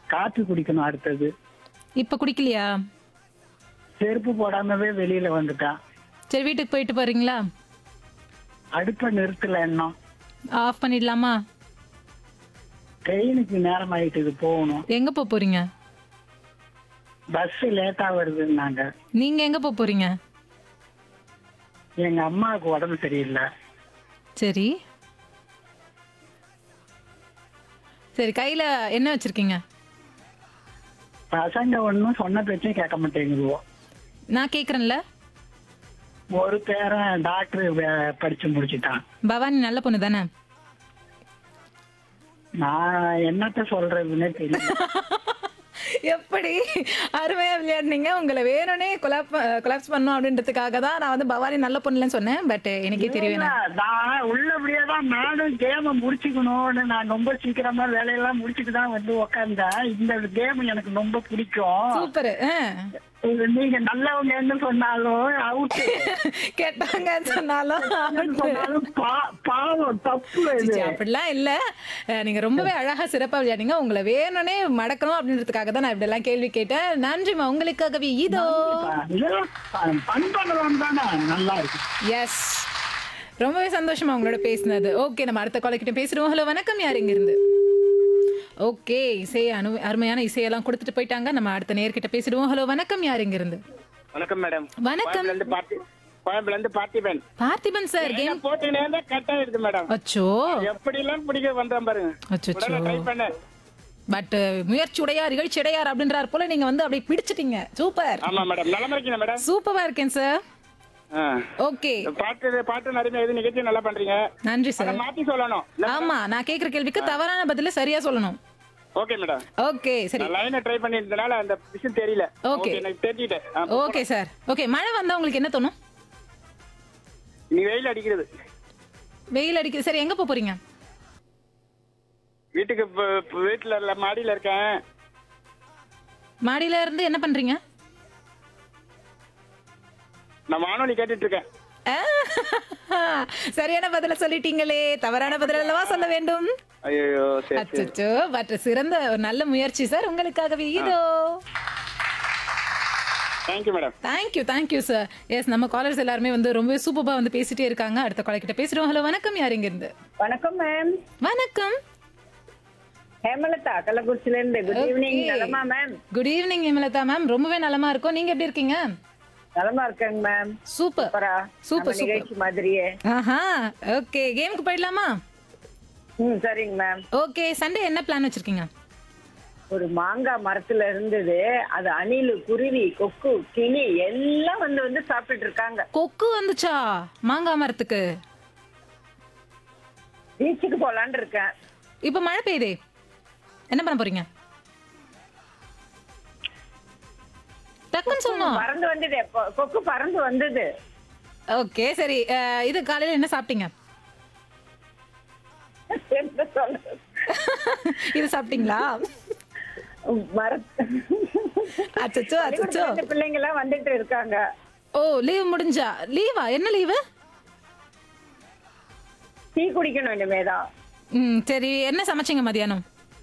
Copy குடிக்கணும் அடுத்தது இப்ப குடிக்கலையா செருப்பு போடாமவே வெளியில வந்துட்டான் சரி வீட்டுக்கு போயிட்டு போறீங்களா அடுப்ப நிறுத்தல இன்னும் ஆஃப் பண்ணிடலாமா ட்ரெயினுக்கு நேரம் ஆயிட்டுது போகணும் எங்க போக போறீங்க பஸ் லேட்டா வருதுன்னாங்க நீங்க எங்க போக போறீங்க எங்க அம்மாவுக்கு உடம்பு சரியில்லை சரி சரி கையில என்ன வச்சிருக்கீங்க பசங்க ஒன்றும் சொன்ன பேச்சும் கேட்க மாட்டேங்குதுவோ நான் கேக்குறேன்ல ஒரு பேரன் டாக்டர் வே- படிச்சு முடிச்சிட்டான் பவானி நல்ல பொண்ணு தானே நான் என்னத்த சொல்றதுன்னே தெரியல எப்படி அருமையா விளையாடுனீங்க உங்களை வேணும்னே கொலாப் கொலாப்ஸ் பண்ணும் அப்படின்றதுக்காக தான் நான் வந்து பவானி நல்ல பொண்ணுலன்னு சொன்னேன் பட் எனக்கே தெரியவே இல்ல, நான் உள்ளபடியே தான் நானும் கேம முடிச்சுக்கணும்னு நான் ரொம்ப சீக்கிரமா வேலையெல்லாம் முடிச்சுட்டு தான் வந்து உக்காந்தேன் இந்த கேம் எனக்கு ரொம்ப பிடிக்கும் சூப்பர் இது நீங்க நல்லவங்கன்னு சொன்னாலும் அவுட்டு கேட்டாங்க சொன்னாலும் சொன்னாலும் பா- பாவம் தப்பு இது சீ, அப்படிலாம் இல்ல அஹ், நீங்க ரொம்பவே அழகா சிறப்பா விளையாடுங்க உங்களை வேணும்னே மடக்கணும் அப்படின்றதுக்காக தான் நான் இப்படி எல்லாம் கேள்வி கேட்டேன் நன்றிமா உங்களுக்காகவே இதோ இதெல்லாம் பண் பண்ணலாம் தானே நல்லா இருக்கு எஸ் ரொம்பவே சந்தோஷமா உங்களோட பேசினது ஓகே நம்ம அடுத்த காலக்கிட்ட பேசுறோம் ஹலோ வணக்கம் யார் இங்க இருந்து ஓகே இசை அனு அருமையான இசையெல்லாம் கொடுத்துட்டு போயிட்டாங்க நம்ம அடுத்த நேர்கிட்ட பேசிடுவோம் ஹலோ வணக்கம் யார் இங்க இருந்து வணக்கம் மேடம் வணக்கம் கோயம்புல இருந்து பார்த்தி கோயம்புல இருந்து பார்த்திபன் பார்த்திபன் சார் கேம் போட்டுனே தான் கட் ஆயிடுது மேடம் அச்சோ எப்படி எல்லாம் பிடிக்க வந்தேன் பாருங்க அச்சோ ட்ரை பண்ணேன் பட் முயற்சி உடையார் இகழ்ச்சி உடையார் அப்படின்றார் போல நீங்க வந்து அப்படியே பிடிச்சிட்டீங்க சூப்பர் ஆமா மேடம் நலமா இருக்கீங்க மேடம் சூப்பரா இருக்கேன் சார் ஆ. ஓகே பாட்டு பாட்டு நிறைய எது நிகழ்ச்சி நல்லா பண்றீங்க நன்றி அதை சார் மாத்தி சொல்லணும் ஆமா நான் கேக்குற கேள்விக்கு தவறான பதில சரியா சொல்லணும் ஓகே மேடம் ஓகே சரி நான் லைனை ட்ரை பண்ணிருந்தனால அந்த விஷயம் தெரியல Okay. எனக்கு தெரிஞ்சுட்டேன் ஆ, ஓகே சார் ஓகே மழை வந்தா உங்களுக்கு என்ன தோணும் நீ வெயில் அடிக்கிறது வெயில் அடிக்குது சரி எங்க போக போறீங்க வீட்டுக்கு இப்ப- இப்ப வீட்டுல இல்ல மாடியில இருக்கேன் மாடியில இருந்து என்ன பண்றீங்க நான் வானொலி கேட்டுட்டு இருக்கேன் சரியான பதில சொல்லிட்டீங்களே தவறான பதில் அல்லவா சொல்ல வேண்டும் ஐயோ சரி சரி அச்சோ பட் சிறந்த ஒரு நல்ல முயற்சி சார் உங்களுக்காகவே இதோ thank you madam thank you thank you sir yes நம்ம காலர்ஸ் எல்லாருமே வந்து ரொம்ப சூப்பரா வந்து பேசிட்டே இருக்காங்க அடுத்த காலர் கிட்ட பேசுறோம் ஹலோ வணக்கம் யார் இங்க இருந்து வணக்கம் மேம் வணக்கம் ஹேமலதா கள்ளக்குறிச்சில இருந்து குட் ஈவினிங் Okay. நலமா ma'am good evening Hemalatha ma'am ரொம்பவே நலமா இருக்கோம் நீங்க எப்படி இருக்கீங்க நலமா இருக்கேங்க மேம் சூப்பர் சூப்பரா சூப்பர் நம்ம நிகழ்ச்சி மாதிரியே ஆஹா ஓகே கேமுக்கு போயிடலாமா ம் சரிங்க மேம் ஓகே சண்டே என்ன பிளான் வச்சிருக்கீங்க ஒரு மாங்காய் மரத்துல இருந்தது அது அணிலு குருவி கொக்கு கிளி எல்லாம் வந்து வந்து சாப்பிட்டுட்டு இருக்காங்க கொக்கு வந்துச்சா மாங்காய் மரத்துக்கு பீச்சுக்கு போலான்னு இருக்கேன் இப்போ மழை பெய்யுதே என்ன பண்ண போறீங்க டக்குன்னு சொல்லணும் பறந்து வந்தது கொ- கொக்கு பறந்து வந்தது ஓகே சரி அஹ், இது காலையில என்ன சாப்பிட்டீங்க என்ன சொல்றது? இது சாப்பிட்டீங்களா மர அச்சச்சோ அச்சச்சோ பள்ளிக்கூடத்துல இருந்து பிள்ளைங்க எல்லாம் வந்துட்டு இருக்காங்க ஓ லீவ் முடிஞ்சா லீவா என்ன லீவு டீ குடிக்கணும் இனிமேதான் ம் சரி என்ன சமைச்சீங்க மதியானம்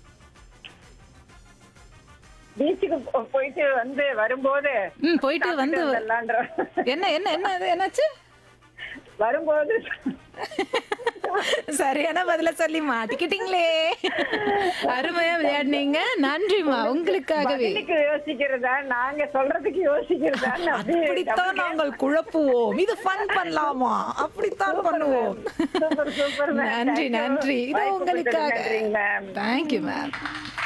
பீச்சுக்கு போ- போயிட்டு வந்து வரும்போது ம் போயிட்டு வந்து வந்துடலான்ற என்ன என்ன என்ன இது என்னாச்சு வரும்போது சரியான பதில சொல்லி மாட்டிக்கிட்டீங்களே அருமையா விளையாடுனீங்க நன்றிமா உங்களுக்காகவே பதிலுக்கு யோசிக்கிறதா நாங்க சொல்றதுக்கு யோசிக்கிறதா அப்படித்தான் நாங்கள் குழப்புவோம் இது ஃபன் பண்ணலாமா அப்படித்தான் பண்ணுவோம் சூப்பர் சூப்பர் நன்றி நன்றி இது உங்களுக்காக ma'am thank you ma'am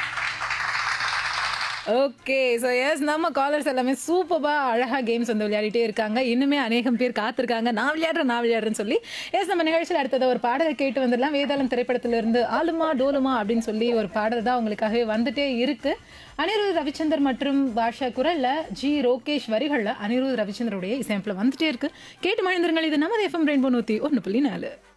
okay so yes நம்ம காலர்ஸ் எல்லாமே சூப்பராக அழகாக கேம்ஸ் வந்து விளையாடிட்டே இருக்காங்க இன்னுமே அநேகம் பேர் காத்திருக்காங்க நான் விளையாடுறேன் நான் விளையாடுறேன்னு சொல்லி எஸ் நம்ம நிகழ்ச்சியில் அடுத்தது ஒரு பாடலை கேட்டு வந்துடலாம் வேதாளம் திரைப்படத்திலிருந்து ஆலுமா டோலுமா அப்படின்னு சொல்லி ஒரு பாடல் தான் உங்களுக்காகவே வந்துட்டே இருக்கு அனிருத் ரவிச்சந்தர் மற்றும் பாஷா குரல்ல ஜி ரோகேஷ் வரிகளில் அனிருத் ரவிச்சந்தருடைய இசையமைப்பில் வந்துட்டே இருக்கு கேட்டு மகிழ்ந்திருங்கள் இது நமது எஃப்எம் ரெயின்போ நூற்றி ஒன்று புள்ளி நாலு